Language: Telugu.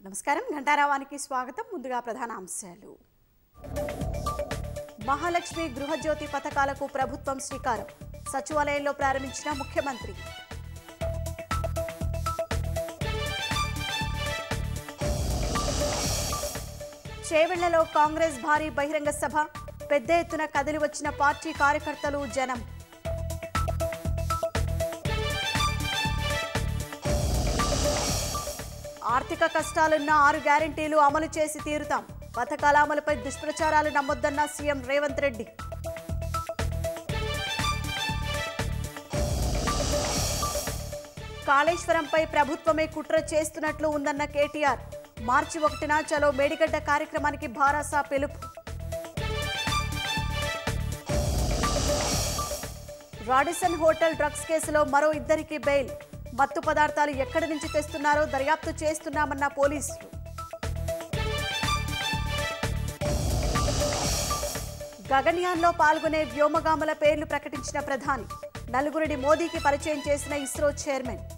నమస్కారం ఘంటారావానికి స్వాగతం ముందుగా ప్రధాన అంశాలు మహాలక్ష్మి గృహజ్యోతి పథకాలకు ప్రభుత్వం శ్రీకారం సచివాలయంలో ప్రారంభించిన ముఖ్యమంత్రి చేవెళ్లలో కాంగ్రెస్ భారీ బహిరంగ సభ పెద్ద ఎత్తున కదిలి వచ్చిన పార్టీ కార్యకర్తలు జనం ఆర్థిక కష్టాలున్న ఆరు గ్యారంటీలు అమలు చేసి తీరుతాం పథకాల అమలుపై దుష్ప్రచారాలు నమ్మొద్దన్న సీఎం రేవంత్ రెడ్డి కాళేశ్వరంపై ప్రభుత్వమే కుట్ర చేస్తున్నట్లు ఉందన్న కేటీఆర్ మార్చి ఒకటిన చలో మేడిగడ్డ కార్యక్రమానికి భారాసా పిలుపు రాడిసన్ హోటల్ డ్రగ్స్ కేసులో మరో ఇద్దరికి బెయిల్ మత్తు పదార్థాలు ఎక్కడి నుంచి తెస్తున్నారో దర్యాప్తు చేస్తున్నామన్న పోలీసులు గగన్యాన్లో పాల్గొనే వ్యోమగాముల పేర్లు ప్రకటించిన ప్రధాని నలుగురిని మోదీకి పరిచయం చేసిన ఇస్రో చైర్మన్